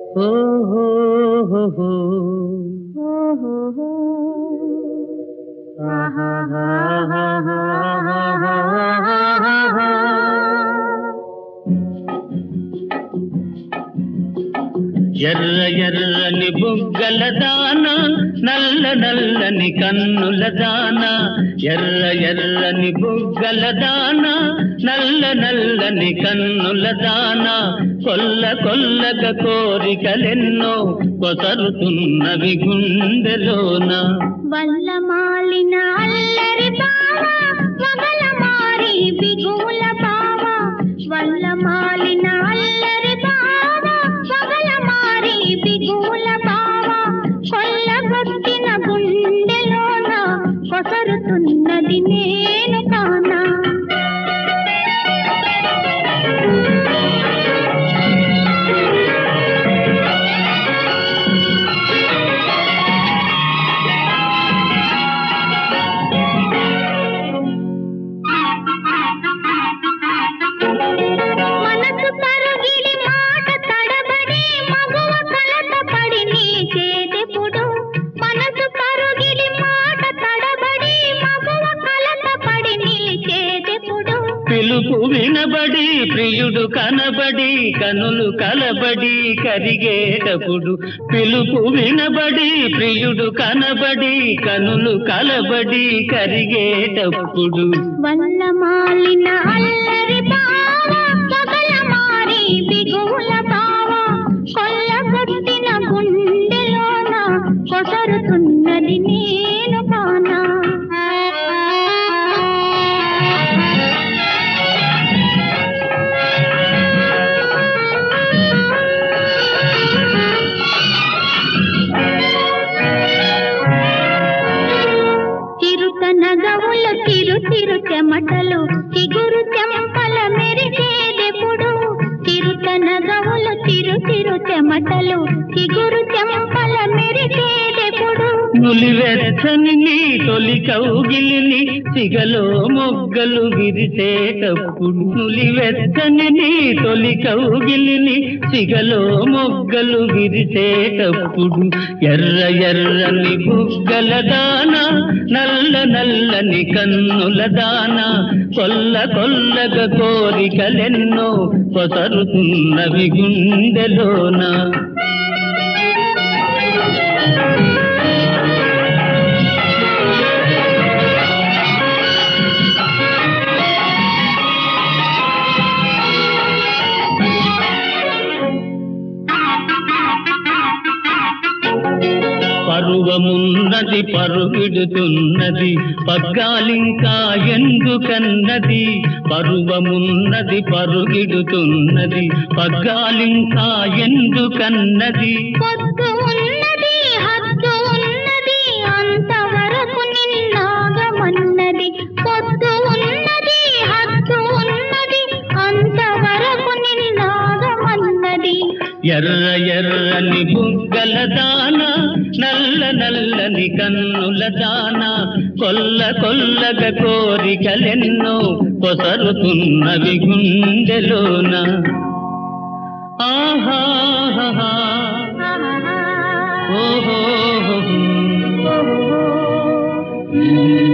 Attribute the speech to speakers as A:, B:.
A: ఎర్ర ఎర్రని బుగ్గల దాన నల్ల నల్లని కన్నుల దాన ఎర్ర ఎర్రని బుగ్గల దాన నల్ల నల్లని కన్నుల దాన కొల్ల కొల్లగ కోరికలెన్నో కొసరుతున్నవి గుండెలోన
B: వల్ల మాలిన అల్లరి బావ మగల మారి బిగుల బావ వల్ల మాలిన అల్లరి బావ మగల మారి బిగుల బావ కొల్లగొట్టిన గుండెలోన కొసరుతున్నది నేను కానా మనసు తరుగిడి మాట తడబడి మగువ కలత పడి నీ చేదెప్పుడు మనసు తరుగిడి మాట తడబడి మగువ కలత పడి నీ చేదెప్పుడు
A: పిలుపు వినబడి ప్రియుడు కనబడి కనులు కలబడి కరిగేటప్పుడు పిలుపు వినబడి ప్రియుడు కనబడి కనులు కలబడి కరిగేటప్పుడు
B: వల్ల మాలిన అల్లరి బావ పగల మారి బిగుల బావ కొల్లగొట్టిన గుండెలోన కొసరుతున్నది నేను కానా చిరుత నగవుల తిరు తిరు చెమటలు చిగురు చెంపల మెరిసేదెప్పుడు చిరుత నగవుల తిరు తిరు చెమటలు చిగురు చెంపల మెరిసేదెప్పుడు
A: నులివెచ్చని నీ తొలి కౌగిలిని సిగలో మొగ్గలు విరిసేటప్పుడు నులివెచ్చని నీ తొలి కౌగిలిని సిగలో మొగ్గలు విరిసేటప్పుడు ఎర్ర ఎర్రని బుగ్గల దాన నల్ల నల్లని కన్నుల దాన కొల్ల కొల్లగ కోరికలెన్నో కొసరుతున్నవి గుండెలోన పరువమున్నది పరుగిడుతున్నది పగ్గాలింకా ఎందుకన్నది పరువమున్నది పరుగిడుతున్నది పగ్గాలింకా ఎందుకన్నది
B: పొద్దు ఉన్నది హద్దు ఉన్నది అంతవరకు నిన్నాగమన్నది పొద్దు ఉన్నది హద్దు ఉన్నది అంతవరకు నిన్నాగమన్నది
A: ఎర్ర ఎర్రని బుగ్గల దాన నల్ల నల్లని కన్నుల దాన కొల్ల కొల్లగ కోరికలెన్నో కొసరుతున్నవి గుండెలోన ఆహా ఓహో
B: ఓహో